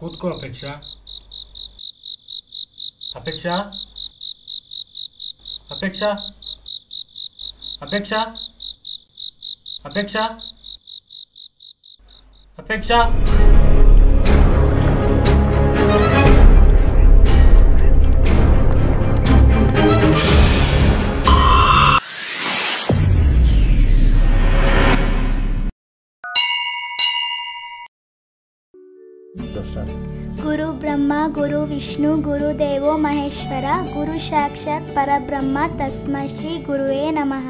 ಕೂತ್ಕೋ ಅಪೇಕ್ಷಾ ಅಪೇಕ್ಷಾ ಅಪೇಕ್ಷಾ ಅಪೇಕ್ಷಾ ಅಪೇಕ್ಷಾ ಅಪೇಕ್ಷಾ ಗುರು ಬ್ರಹ್ಮ ಗುರು ವಿಷ್ಣು ಗುರು ದೇವೋ ಮಹೇಶ್ವರ ಗುರು ಸಾಕ್ಷಾತ್ ಪರಬ್ರಹ್ಮ ತಸ್ಮೈ ಶ್ರೀ ಗುರುವೇ ನಮಃ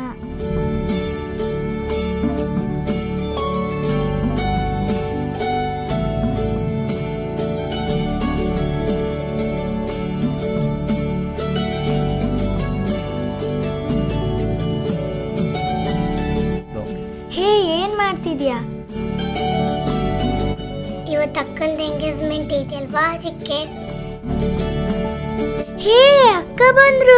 ಹೇ ಏನ್ ಮಾಡ್ತಿದ್ಯಾ ಇವತ್ತು ಅಕ್ಕಂದು ಎಂಗೇಜ್ಮೆಂಟ್ ಇದೆಯಲ್ವಾ ಅದಕ್ಕೆ ಹೇ ಅಕ್ಕ ಬಂದ್ರು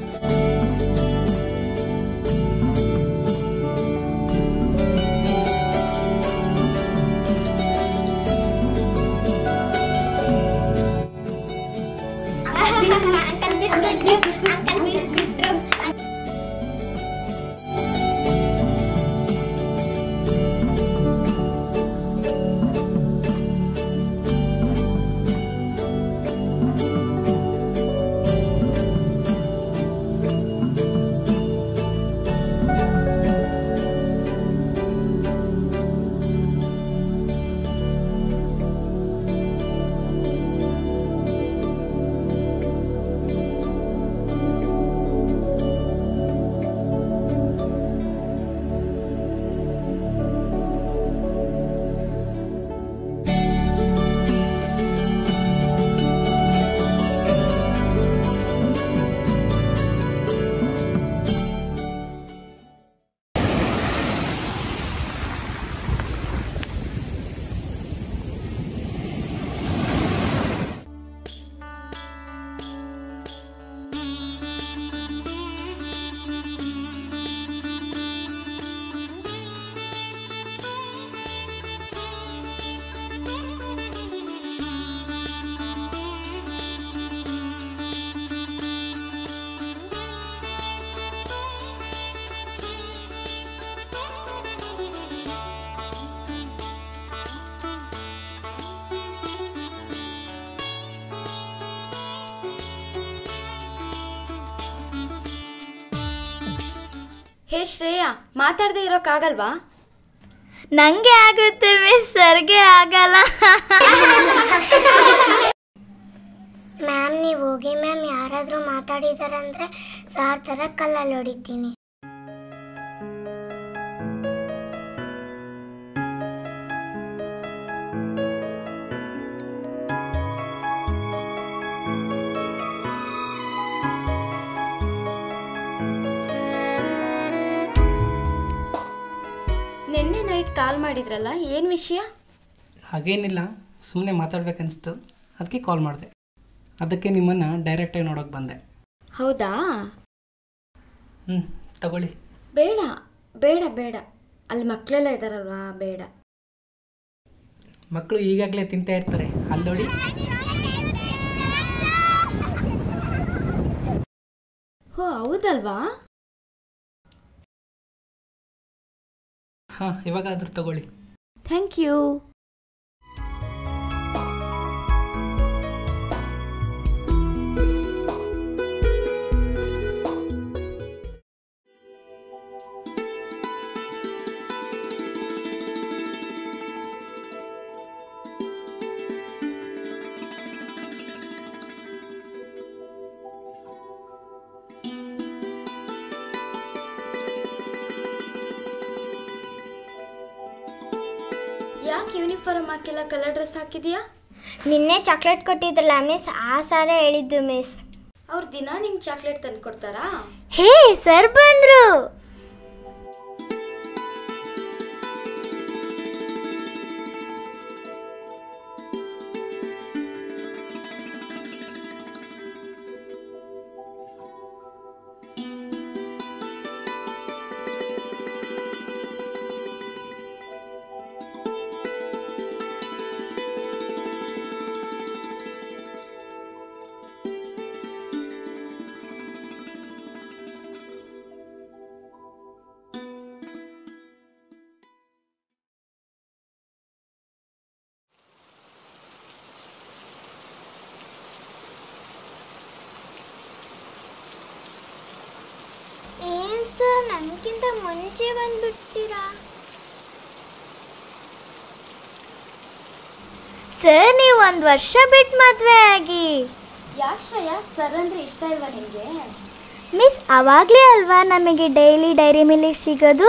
ಹೇ ಶ್ರೇಯಾ ಮಾತಾಡದೆ ಇರೋಕ್ಕಾಗಲ್ವಾ ನಂಗೆ ಆಗುತ್ತೆ ಮಿಸ್ ಸರ್ಗೆ ಆಗಲ್ಲ ಮ್ಯಾಮ್ ನೀವು ಹೋಗಿ ಮ್ಯಾಮ್ ಯಾರಾದರೂ ಮಾತಾಡಿದಾರಂದ್ರೆ ಸಾರ್ ಥರ ಕಲ್ಲಲ್ಲಿ ಹೊಡಿತೀನಿ ನಿನ್ನೆ ನೈಟ್ ಕಾಲ್ ಮಾಡಿದ್ರಲ್ಲ ಏನು ವಿಷಯ ಹಾಗೇನಿಲ್ಲ ಸುಮ್ಮನೆ ಮಾತಾಡ್ಬೇಕನ್ನಿಸ್ತು ಅದಕ್ಕೆ ಕಾಲ್ ಮಾಡಿದೆ ಅದಕ್ಕೆ ನಿಮ್ಮನ್ನು ಡೈರೆಕ್ಟಾಗಿ ನೋಡೋಕೆ ಬಂದೆ ಹೌದಾ ಹ್ಞೂ ತಗೊಳ್ಳಿ ಬೇಡ ಬೇಡ ಬೇಡ ಅಲ್ಲಿ ಮಕ್ಕಳೆಲ್ಲ ಇದ್ದಾರಲ್ವಾ ಬೇಡ ಮಕ್ಕಳು ಈಗಾಗಲೇ ತಿಂತಾ ಇರ್ತಾರೆ ಅಲ್ಲಿ ನೋಡಿ ಹೋ ಹೌದಲ್ವಾ ಹಾಂ ಇವಾಗಾದ್ರೂ ತಗೊಳ್ಳಿ ಥ್ಯಾಂಕ್ ಯು ಯಾಕೆ ಯೂನಿಫಾರ್ಮ್ ಹಾಕಿಲ್ಲ ಕಲರ್ ಡ್ರೆಸ್ ಹಾಕಿದ್ಯಾ ನಿನ್ನೆ ಚಾಕ್ಲೇಟ್ ಕೊಟ್ಟಿದ್ರಲ್ಲ ಮಿಸ್ ಆ ಸಾರೇ ಹೇಳಿದ್ದು ಮಿಸ್ ಅವ್ರು ದಿನ ನಿಂಗೆ ಚಾಕ್ಲೇಟ್ ತಂದು ಕೊಡ್ತಾರಾ ಹೇ ಸರ್ ಬಂದ್ರು ಏನು ಸರ್ ನನಗಿಂತ ಮುಂಚೆ ಬಂದ್ಬಿಡ್ತೀರಾ ಸರ್ ನೀವು ಒಂದು ವರ್ಷ ಬಿಟ್ಟು ಮದುವೆ ಆಗಿ ಯಾಕೆ ಶ್ರೇಯ ಸರ್ ಅಂದರೆ ಇಷ್ಟ ಇಲ್ವಾ ನಿನಗೆ ಮಿಸ್ ಅವಾಗಲೇ ಅಲ್ವಾ ನಮಗೆ ಡೈಲಿ ಡೈರಿ ಮಿಲ್ಕ್ ಸಿಗೋದು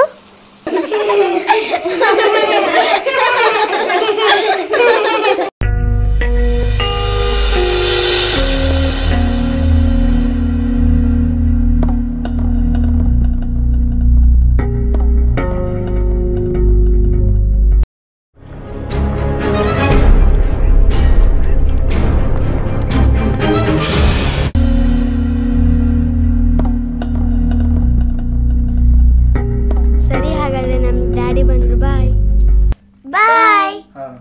ಸರಿ ಹಾಗಾದ್ರೆ ನಮ್ಮ ಡ್ಯಾಡಿ ಬಂದರು ಬಾಯ್ ಬಾಯ್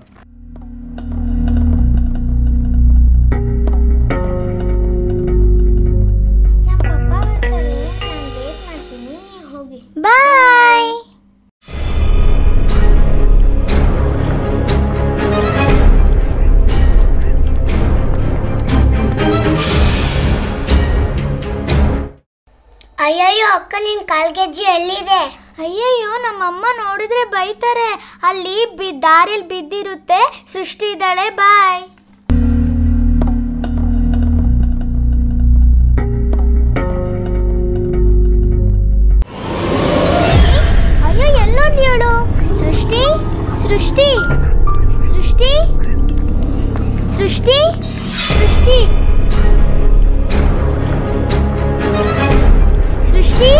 ನಮ್ಮ ಪಪ್ಪ ಬರ್ತಾರೆ ನಾನು ವೇಟ್ ಮಾಡ್ತೀನಿ ನೀವು ಹೋಗಿ ಬಾಯ್ ಅಯ್ಯಯ್ಯೋ ಅಕ್ಕ ನಿನ್ನ ಕಾಲ್ಗೆಜ್ಜಿ ಎಲ್ಲಿದೆ ಅಯ್ಯಯ್ಯೋ ನಮ್ಮಮ್ಮ ನೋಡಿದ್ರೆ ಬೈತಾರೆ ಅಲ್ಲಿ ಬಿ ದಾರಿಲಿ ಬಿದ್ದಿರುತ್ತೆ ಸೃಷ್ಟಿ ಇದ್ದಾಳೆ ಬಾಯ್ ಅಯ್ಯೋ ಎಲ್ಲೋದ್ಲೇಳು ಸೃಷ್ಟಿ ಸೃಷ್ಟಿ ಸೃಷ್ಟಿ ಸೃಷ್ಟಿ ಸೃಷ್ಟಿ ಸೃಷ್ಟಿ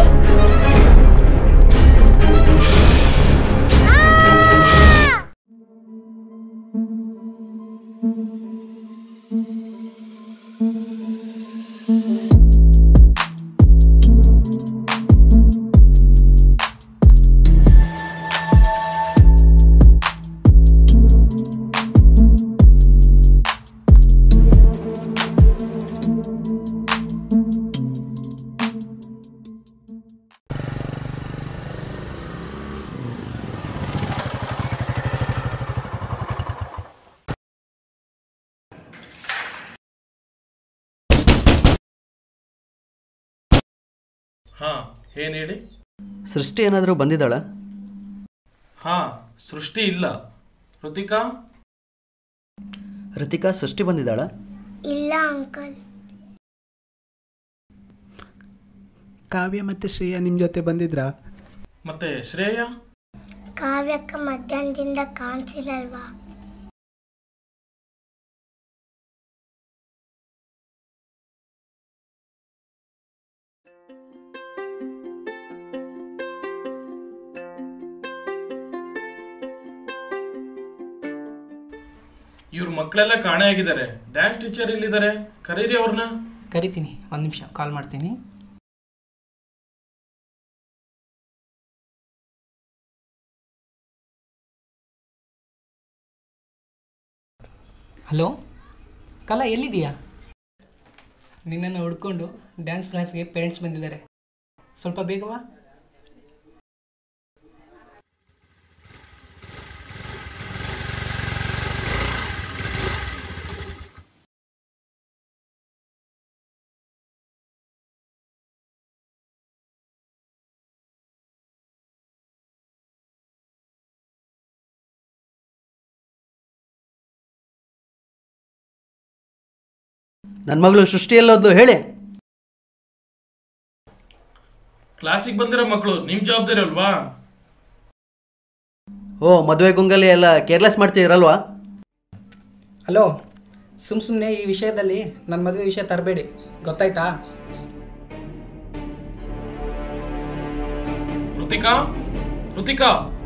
ಹಾಂ ಏನು ಹೇಳಿ ಸೃಷ್ಟಿ ಏನಾದರೂ ಬಂದಿದ್ದಾಳ ಹಾಂ ಸೃಷ್ಟಿ ಇಲ್ಲ ಋತಿಕಾ ಋತಿಕಾ ಸೃಷ್ಟಿ ಬಂದಿದ್ದಾಳ ಇಲ್ಲ ಅಂಕಲ್ ಕಾವ್ಯ ಮತ್ತು ಶ್ರೇಯ ನಿಮ್ಮ ಜೊತೆ ಬಂದಿದ್ರಾ ಮತ್ತೆ ಶ್ರೇಯ ಕಾವ್ಯಕ್ಕ ಮಧ್ಯಾಹ್ನದಿಂದ ಕಾಣಿಸಿಲ್ಲಲ್ವಾ ಇವ್ರ ಮಕ್ಕಳೆಲ್ಲ ಕಾಣೆ ಆಗಿದ್ದಾರೆ ಡ್ಯಾನ್ಸ್ ಟೀಚರ್ ಇಲ್ಲಿದ್ದಾರೆ ಕರೀರಿ ಅವ್ರನ್ನ ಕರಿತೀನಿ ಒಂದು ನಿಮಿಷ ಕಾಲ್ ಮಾಡ್ತೀನಿ ಹಲೋ ಕಲಾ ಎಲ್ಲಿದೆಯಾ ನಿನ್ನನ್ನು ಹುಡ್ಕೊಂಡು ಡ್ಯಾನ್ಸ್ ಕ್ಲಾಸ್ಗೆ ಪೇರೆಂಟ್ಸ್ ಬಂದಿದ್ದಾರೆ ಸ್ವಲ್ಪ ಬೇಗವಾ ನನ್ನ ಮಗಳು ಸೃಷ್ಟಿ ಎಲ್ಲೋದ್ಲು ಹೇಳಿ ಕ್ಲಾಸಿಗೆ ಬಂದಿರೋ ಮಕ್ಕಳು ನಿಮ್ಮ ಜವಾಬ್ದಾರಿ ಅಲ್ವಾ ಓ ಮದುವೆ ಗುಂಗಲ್ಲಿ ಎಲ್ಲ ಕೇರ್ಲೆಸ್ ಮಾಡ್ತಿದ್ದೀರಲ್ವಾ ಹಲೋ ಸುಮ್ಮ ಸುಮ್ಮನೆ ಈ ವಿಷಯದಲ್ಲಿ ನನ್ನ ಮದುವೆ ವಿಷಯ ತರಬೇಡಿ ಗೊತ್ತಾಯ್ತಾ ಋತಿಕಾ ಋತಿಕಾ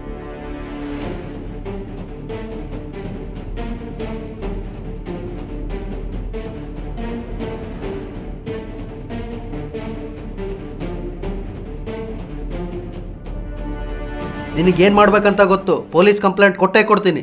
ನಿನಗೇನು ಮಾಡ್ಬೇಕಂತ ಗೊತ್ತು ಪೊಲೀಸ್ ಕಂಪ್ಲೇಂಟ್ ಕೊಟ್ಟೇ ಕೊಡ್ತೀನಿ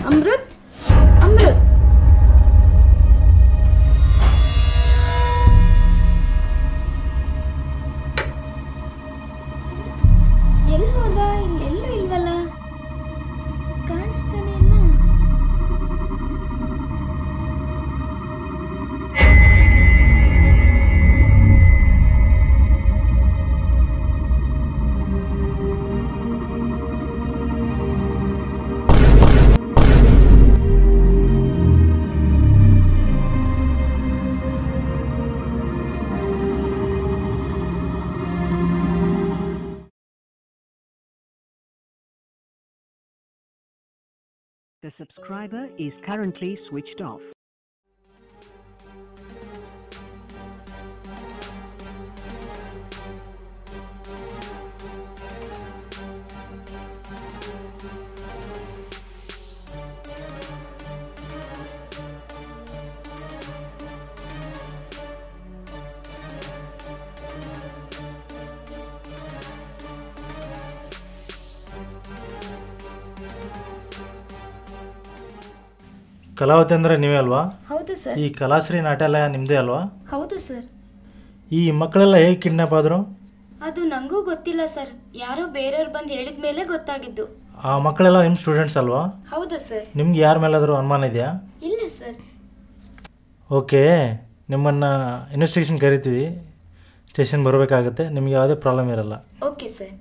ಅಮೃತ್ ಅಮೃತ್ ಎಲ್ಲಿ ಹೋದ ಇಲ್ಲೆಲ್ಲೂ ಇಲ್ವಲ್ಲ ಕಾಣಿಸ್ತಾನೆ ಇಲ್ಲ The subscriber is currently switched off. Kalavati ಅಂದರೆ ನೀವೇ ಅಲ್ವಾ ಹೌದು ಸರ್ ಈ ಕಲಾಶ್ರೀ ನಾಟ್ಯಾಲಯ ನಿಮ್ಮದೇ ಅಲ್ವಾ ಹೌದು ಸರ್ ಈ ಮಕ್ಕಳೆಲ್ಲ ಹೇಗೆ ಕಿಡ್ನಾಪ್ ಆದರು ಅದು ನನಗೂ ಗೊತ್ತಿಲ್ಲ ಸರ್ ಯಾರೋ ಬೇರೆಯವ್ರು ಬಂದು ಹೇಳಿದ ಮೇಲೆ ಗೊತ್ತಾಗಿದ್ದು ಆ ಮಕ್ಕಳೆಲ್ಲ ನಿಮ್ಮ ಸ್ಟೂಡೆಂಟ್ಸ್ ಅಲ್ವಾ ಹೌದಾ ಸರ್ ನಿಮ್ಗೆ ಯಾರ ಮೇಲಾದರೂ ಅನುಮಾನ ಇದೆಯಾ ಇಲ್ಲ ಸರ್ ಓಕೆ ನಿಮ್ಮನ್ನು ಇನ್ವೆಸ್ಟಿಗೇಷನ್ ಕರಿತೀವಿ ಸ್ಟೇಷನ್ ಬರಬೇಕಾಗುತ್ತೆ ನಿಮಗೆ ಯಾವುದೇ ಪ್ರಾಬ್ಲಮ್ ಇರಲ್ಲ ಓಕೆ ಸರ್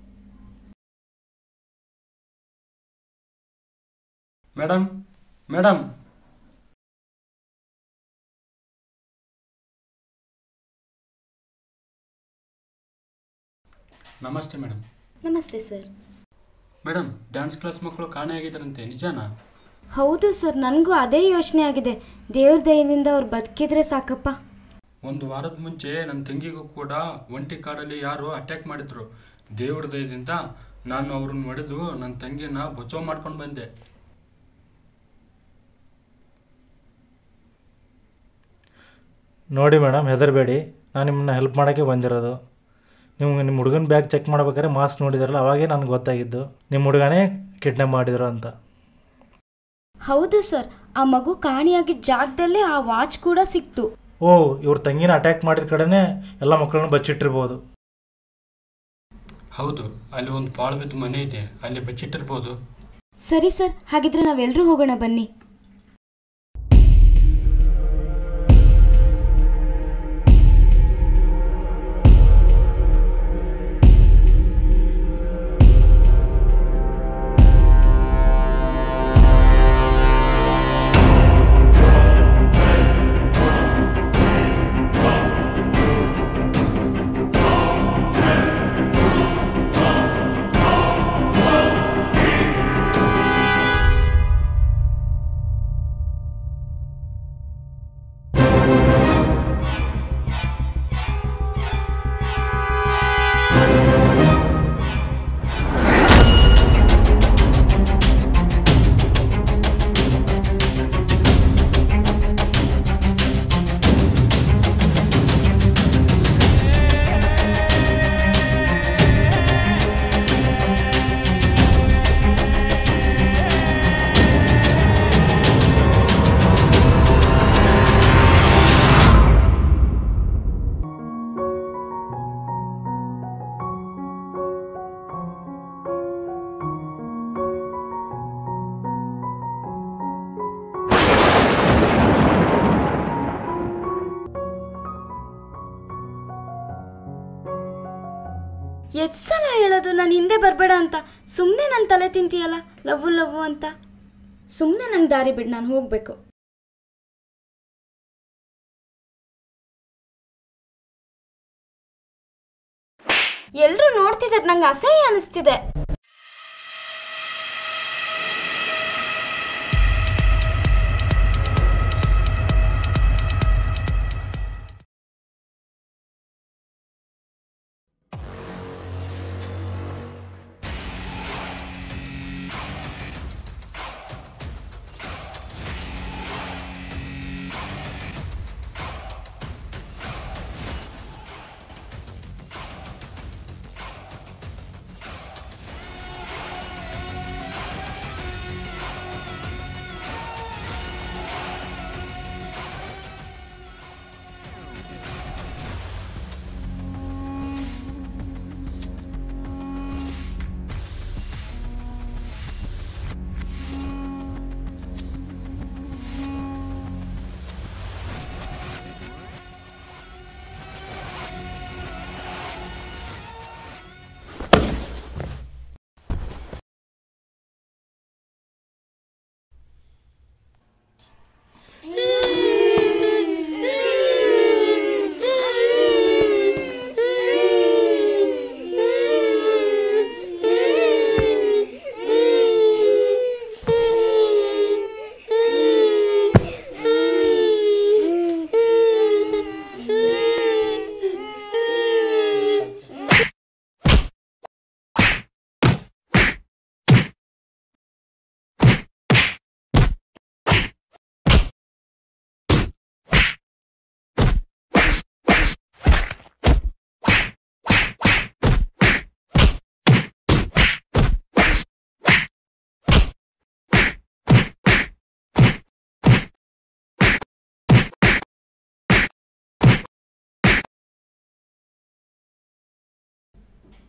ಮೇಡಮ್ ಮೇಡಮ್ ನಮಸ್ತೆ ಮೇಡಮ್ ನಮಸ್ತೆ ಸರ್ ಮೇಡಮ್ ಡ್ಯಾನ್ಸ್ ಕ್ಲಾಸ್ ಮಕ್ಕಳು ಕಾಣೆಯಾಗಿದ್ದಾರಂತೆ ನಿಜನಾ ಹೌದು ಸರ್ ನನಗೂ ಅದೇ ಯೋಚನೆ ಆಗಿದೆ ದೇವ್ರ ದಯದಿಂದ ಅವ್ರು ಬದುಕಿದ್ರೆ ಸಾಕಪ್ಪ ಒಂದು ವಾರದ ಮುಂಚೆ ನನ್ನ ತಂಗಿಗೂ ಕೂಡ ಒಂಟಿ ಕಾಡಲ್ಲಿ ಯಾರು ಅಟ್ಯಾಕ್ ಮಾಡಿದ್ರು ದೇವ್ರ ದಯದಿಂದ ನಾನು ಅವ್ರನ್ನ ಹೊಡೆದು ನನ್ನ ತಂಗಿನ ಬಚಾವ್ ಮಾಡ್ಕೊಂಡು ಬಂದೆ ನೋಡಿ ಮೇಡಮ್ ಹೆದರಬೇಡಿ ನಾನು ನಿಮ್ಮನ್ನ ಹೆಲ್ಪ್ ಮಾಡೋಕ್ಕೆ ಬಂದಿರೋದು ನೀವು ನಿಮ್ಮ ಹುಡುಗನ ಬ್ಯಾಗ್ ಚೆಕ್ ಮಾಡ್ಬೇಕಾದ್ರೆ ಮಾಸ್ಕ್ ನೋಡಿದಾರಲ್ಲ ಅವಾಗೇ ನನಗೆ ಗೊತ್ತಾಗಿದ್ದು ನಿಮ್ಮ ಹುಡುಗನೇ ಕಿಡ್ನಾಪ್ ಮಾಡಿದ್ರು ಅಂತ ಹೌದು ಸರ್ ಆ ಮಗು ಕಾಣಿಯಾಗಿದ್ದ ಜಾಗದಲ್ಲೇ ಆ ವಾಚ್ ಕೂಡ ಸಿಕ್ತು ಓ ಇವ್ರ ತಂಗಿನ ಅಟ್ಯಾಕ್ ಮಾಡಿದ ಕಡೆನೇ ಎಲ್ಲ ಮಕ್ಕಳನ್ನ ಬಚ್ಚಿಟ್ಟಿರ್ಬೋದು ಹೌದು ಅಲ್ಲಿ ಒಂದು ಪಾಳು ಬಿದ್ದು ಮನೆ ಇದೆ ಅಲ್ಲಿ ಬಚ್ಚಿಟ್ಟಿರ್ಬೋದು ಸರಿ ಸರ್ ಹಾಗಿದ್ರೆ ನಾವೆಲ್ಲರೂ ಹೋಗೋಣ ಬನ್ನಿ ಎಷ್ಟ್ ಸಲ ಹೇಳೋದು ನಾನು ಹಿಂದೆ ಬರಬೇಡ ಅಂತ ಸುಮ್ಮನೆ ನನ್ನ ತಲೆ ತಿಂತೀಯಲ್ಲ ಲವ್ವು ಲವ್ವು ಅಂತ ಸುಮ್ಮನೆ ನಂಗೆ ದಾರಿ ಬಿಡು ನಾನು ಹೋಗಬೇಕು ಎಲ್ಲರೂ ನೋಡ್ತಿದ್ದಾರೆ ನಂಗೆ ಅಸಹ್ಯ ಅನಿಸ್ತಿದೆ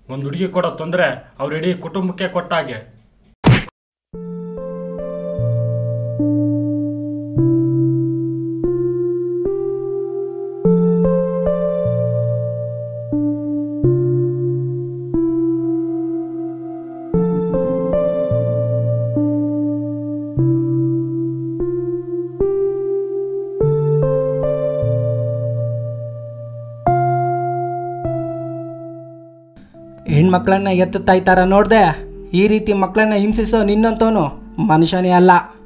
ಒಂದು ಹುಡುಗಿ ಕೊಡೋ ತೊಂದರೆ ಅವ್ರ ಇಡೀ ಕುಟುಂಬಕ್ಕೆ ಕೊಟ್ಟಾಗೆ ಹೆಣ್ಮಕ್ಳನ್ನ ಎತ್ತು ತಾಯ್ತಾರ ನೋಡ್ದೆ ಈ ರೀತಿ ಮಕ್ಕಳನ್ನ ಹಿಂಸಿಸೋ ನಿನ್ನಂತವನು ಮನುಷ್ಯನೇ ಅಲ್ಲ